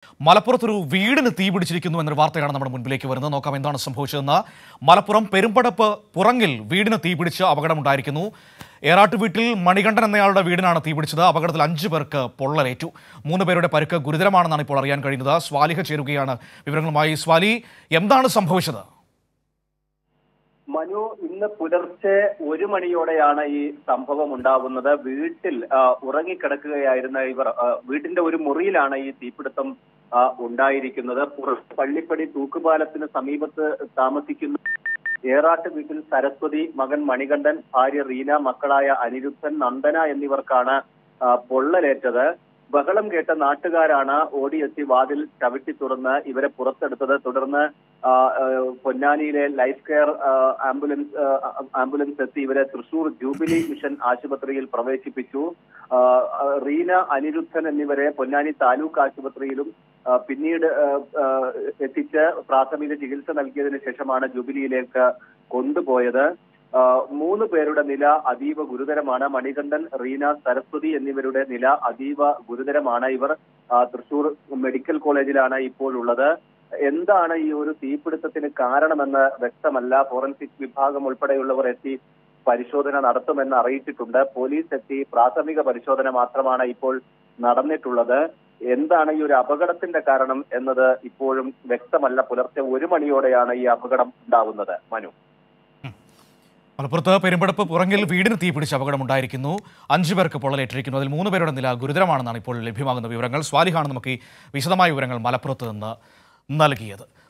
മലപ്പുറത്തൊരു വീടിന് തീ പിടിച്ചിരിക്കുന്നു എന്നൊരു വാർത്തയാണ് നമ്മുടെ മുൻപിലേക്ക് വരുന്നത് നോക്കാം എന്താണ് സംഭവിച്ചതെന്ന് മലപ്പുറം പെരുമ്പടപ്പ് പുറങ്ങിൽ വീടിന് തീ പിടിച്ച് അപകടമുണ്ടായിരിക്കുന്നു ഏറാട്ട് വീട്ടിൽ മണികണ്ഠൻ എന്നയാളുടെ വീടിനാണ് തീ പിടിച്ചത് അപകടത്തിൽ അഞ്ചു പേർക്ക് പൊള്ളലേറ്റു മൂന്ന് പേരുടെ പരുക്ക് ഗുരുതരമാണെന്നാണ് ഇപ്പോൾ അറിയാൻ കഴിയുന്നത് സ്വാലിഹ ചേരുകയാണ് വിവരങ്ങളുമായി സ്വാലി എന്താണ് സംഭവിച്ചത് മനു ഇന്ന് പുലർച്ചെ ഒരു മണിയോടെയാണ് ഈ സംഭവം ഉണ്ടാവുന്നത് വീട്ടിൽ ആ, ഉറങ്ങിക്കിടക്കുകയായിരുന്ന ഇവർ ആ, വീട്ടിന്റെ ഒരു മുറിയിലാണ് ഈ തീപിടുത്തം ആ, ഉണ്ടായിരിക്കുന്നത് പുറത്ത് പള്ളിപ്പടി തൂക്കുപാലത്തിന് സമീപത്ത് താമസിക്കുന്ന ഏറാട്ട് വീട്ടിൽ സരസ്വതി മകൻ മണികണ്ഠൻ ഭാര്യ റീന മക്കളായ അനിരുദ്ധൻ നന്ദന എന്നിവർക്കാണ് ആ, പൊള്ളലേറ്റത് ബഹളം കേട്ട നാട്ടുകാരാണ് ഓടിയെത്തി വാതിൽ ചവിട്ടി തുറന്ന് ഇവരെ പുറത്തെടുത്തത് തുടർന്ന് ആ, ആ, പൊന്നാനിയിലെ ലൈഫ് കെയർ ആ, ആംബുലൻസ് ആ, ആംബുലൻസ് എത്തി ഇവരെ തൃശൂർ ജൂബിലി മിഷൻ ആശുപത്രിയിൽ പ്രവേശിപ്പിച്ചു ആ, ആ, റീന അനിരുദ്ധൻ എന്നിവരെ പൊന്നാനി താലൂക്ക് ആശുപത്രിയിലും ആ, പിന്നീട് ആ, ആ, എത്തിച്ച് പ്രാഥമിക ചികിത്സ നൽകിയതിനു ശേഷമാണ് ജൂബിലിയിലേക്ക് കൊണ്ടുപോയത് ആ, മൂന്ന് പേരുടെ നില അതീവ ഗുരുതരമാണ് മണികണ്ഠൻ റീന സരസ്വതി എന്നിവരുടെ നില അതീവ ഗുരുതരമാണ് ഇവർ ആ, തൃശൂർ മെഡിക്കൽ കോളേജിലാണ് ഇപ്പോഴുള്ളത് എന്താണ് ഈ ഒരു തീപിടുത്തത്തിന് കാരണമെന്ന് വ്യക്തമല്ല ഫോറൻസിക് വിഭാഗം ഉൾപ്പെടെയുള്ളവർ എത്തി പരിശോധന നടത്തുമെന്ന് അറിയിച്ചിട്ടുണ്ട് പോലീസ് എത്തി പ്രാഥമിക പരിശോധന മാത്രമാണ് ഇപ്പോൾ നടന്നിട്ടുള്ളത് എന്താണ് ഈ ഒരു അപകടത്തിന്റെ കാരണം എന്നത് ഇപ്പോഴും വ്യക്തമല്ല പുലർച്ചെ ഒരു മണിയോടെയാണ് ഈ അപകടം ഉണ്ടാവുന്നത് മനു മലപ്പുറത്ത് പെരുമ്പടപ്പ് പുറങ്ങിൽ വീടിന് തീ പിടിച്ച് അപകടമുണ്ടായിരിക്കുന്നു അഞ്ചു പേർക്ക് പൊള്ളലേറ്റിരിക്കുന്നു അതിൽ മൂന്ന് പേരുടെ നില ഗുരുതരമാണെന്നാണ് ഇപ്പോൾ ലഭ്യമാകുന്ന വിവരങ്ങൾ സ്വാലിഹാണ് നമുക്ക് ഈ വിശദമായ വിവരങ്ങൾ മലപ്പുറത്ത് നിന്ന് നൽകിയത്